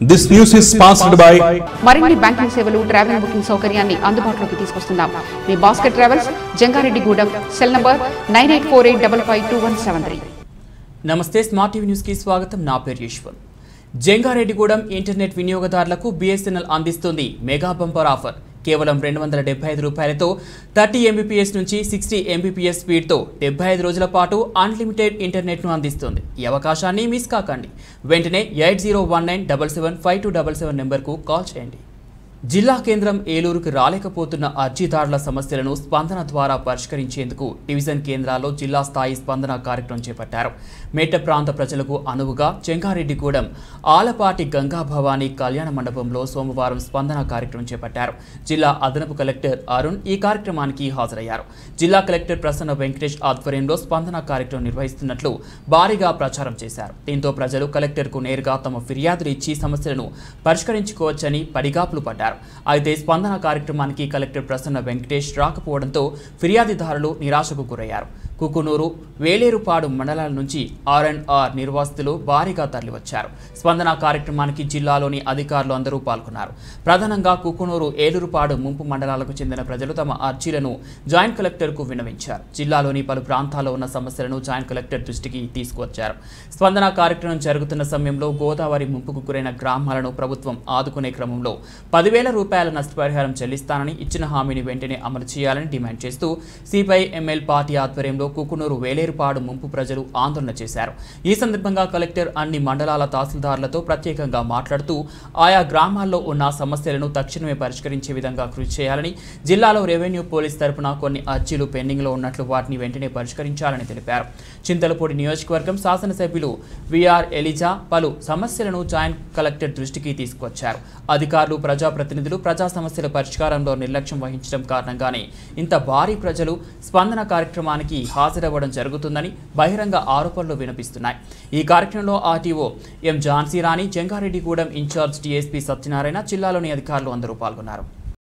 This news is sponsored by మరిన్ని banking సేవలు travel booking సౌకర్యాన్ని అందుబాటులోకి తీసుకొస్తున్నాం మీ Bhaskar travels Jangareddygudem cell number nine eight four eight double five two one seven three నమస్తే స్మార్ట్ టీవీ న్యూస్కి స్వాగతం నా పేరు ఈశ్వర్ జంగారెడ్డిగూడెం ఇంటర్నెట్ వినియోగదారులకు బీఎస్ఎన్ఎల్ అందిస్తుంది మెగా బంపర్ ఆఫర్ కేవలం రెండు వందల డెబ్బై ఐదు రూపాయలతో థర్టీ ఎంబీపీఎస్ నుంచి సిక్స్టీ ఎంబీపీఎస్ స్పీడ్తో డెబ్బై ఐదు రోజుల పాటు అన్లిమిటెడ్ ఇంటర్నెట్ను అందిస్తుంది ఈ అవకాశాన్ని మిస్ కాకండి వెంటనే eight zero one nine double seven five two double seven నెంబర్కు కాల్ చేయండి జిల్లా కేంద్రం ఏలూరుకు రాలేకపోతున్న అర్జీదారుల సమస్యలను స్పందన ద్వారా పరిష్కరించేందుకు డివిజన్ కేంద్రాల్లో జిల్లా స్థాయి స్పందన కార్యక్రమం చేపట్టారు మేట ప్రాంత ప్రజలకు అనువుగా చెంగారెడ్డిగూడెం ఆలపాటి గంగా భవానీ కళ్యాణ మండపంలో సోమవారం స్పందన కార్యక్రమం చేపట్టారు జిల్లా అదనపు కలెక్టర్ అరుణ్ ఈ కార్యక్రమానికి హాజరయ్యారు జిల్లా కలెక్టర్ ప్రసన్న వెంకటేష్ ఆధ్వర్యంలో స్పందన కార్యక్రమం నిర్వహిస్తున్నట్లు భారీగా ప్రచారం చేశారు దీంతో ప్రజలు కలెక్టర్కు నేరుగా తమ ఫిర్యాదులు ఇచ్చి సమస్యలను పరిష్కరించుకోవచ్చని పడిగాపులు పడ్డారు అయితే స్పందన కార్యక్రమానికి కలెక్టర్ ప్రసన్న వెంకటేష్ రాకపోవడంతో ఫిర్యాదుదారులు నిరాశకు గురయ్యారు కుకునూరు వేలేరుపాడు మండలాల నుంచి ఆర్ అండ్ ఆర్ నిర్వాసితులు భారీగా తరలివచ్చారు స్పందన కార్యక్రమానికి జిల్లాలోని అధికారులు అందరూ పాల్గొన్నారు ప్రధానంగా కుకునూరు ఏలూరుపాడు ముంపు మండలాలకు చెందిన ప్రజలు తమ అర్జీలను జాయింట్ కలెక్టర్కు విన్నవించారు జిల్లాలోని పలు ప్రాంతాల్లో ఉన్న సమస్యలను జాయింట్ కలెక్టర్ దృష్టికి తీసుకువచ్చారు స్పందన కార్యక్రమం జరుగుతున్న సమయంలో గోదావరి ముంపుకు గురైన గ్రామాలను ప్రభుత్వం ఆదుకునే క్రమంలో పదివేల రూపాయల నష్టపరిహారం చెల్లిస్తానని ఇచ్చిన హామీని వెంటనే అమలు చేయాలని డిమాండ్ చేస్తూ సిపిఐ ఎంఎల్ పార్టీ ఆధ్వర్యంలో కుకునూరు వేలేరుపాడు ముంపు ప్రజలు ఆందోళన చేశారు ఈ సందర్భంగా కలెక్టర్ అన్ని మండలాల తహసీల్దార్లతో ప్రత్యేకంగా మాట్లాడుతూ ఆయా గ్రామాల్లో ఉన్న సమస్యలను తక్షణమే పరిష్కరించే విధంగా కృషి చేయాలని జిల్లాలో రెవెన్యూ పోలీస్ తరపున కొన్ని అర్జీలు పెండింగ్లో ఉన్నట్లు వాటిని వెంటనే పరిష్కరించాలని తెలిపారు చింతలపూడి నియోజకవర్గం శాసనసభ్యులు విఆర్ ఎలిజా పలు సమస్యలను జాయింట్ కలెక్టర్ దృష్టికి తీసుకొచ్చారు అధికారులు ప్రజాప్రతినిధులు ప్రజా సమస్యల పరిష్కారంలో నిర్లక్ష్యం వహించడం కారణంగానే ఇంత భారీ ప్రజలు స్పందన కార్యక్రమానికి హాజరవ్వడం జరుగుతుందని బహిరంగ ఆరోపణలు వినిపిస్తున్నాయి ఈ కార్యక్రమంలో RTO M Jhansi Rani Jangareddygudem incharge DSP Satyanarayana జిల్లాలోని అధికారులు అందరూ పాల్గొన్నారు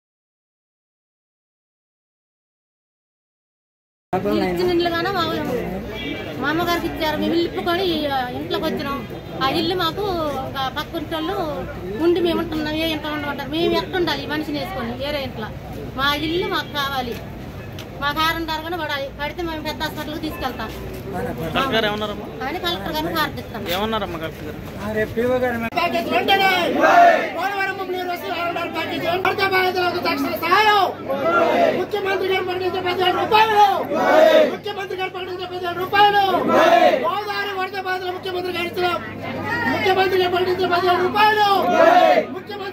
ఇచ్చిన ఇల్లుగానే మా మా అమ్మగారికి ఇచ్చారు మేము ఇల్లు ఇప్పుకొని ఆ, ఇంట్లోకి వచ్చినాం ఆ ఇల్లు మాకు ఒక పక్క ఇంటి వాళ్ళు ఉండి మేము ఉంటున్నాం ఏ ఇంట్లో ఉండమంటారు మేము ఎక్కడ ఉండాలి ఈ మనిషిని వేసుకొని వేరే ఇంట్లో మా ఇల్లు మాకు కావాలి మాకు ఆరు కానీ పడాలి పడితే మేము పెద్ద హాస్పిటల్కి తీసుకెళ్తాం కలెక్టర్ గారు ఏమన్నారమ్మా అని కలెక్టర్ గారిని ప్రార్థిస్తాం ఏమన్నారమ్మా కలెక్టర్ గారు ప్యాకేజ్ వెంటనే పోలవరం ముంపునీరు వసూలు ఆరుడారు ప్యాకేజ్ వరద బాధితులకు తక్షణ సహాయం ముఖ్యమంత్రి గారు ప్రకటించిన పదిహేడు రూపాయలు ముఖ్యమంత్రి గారు ప్రకటించిన పదిహేడు రూపాయలు గోదావరి వరద బాధితులు ముఖ్యమంత్రి గారు ఇచ్చిన ముఖ్యమంత్రి గారు ప్రకటించిన పదిహేడు రూపాయలు ముఖ్యమంత్రి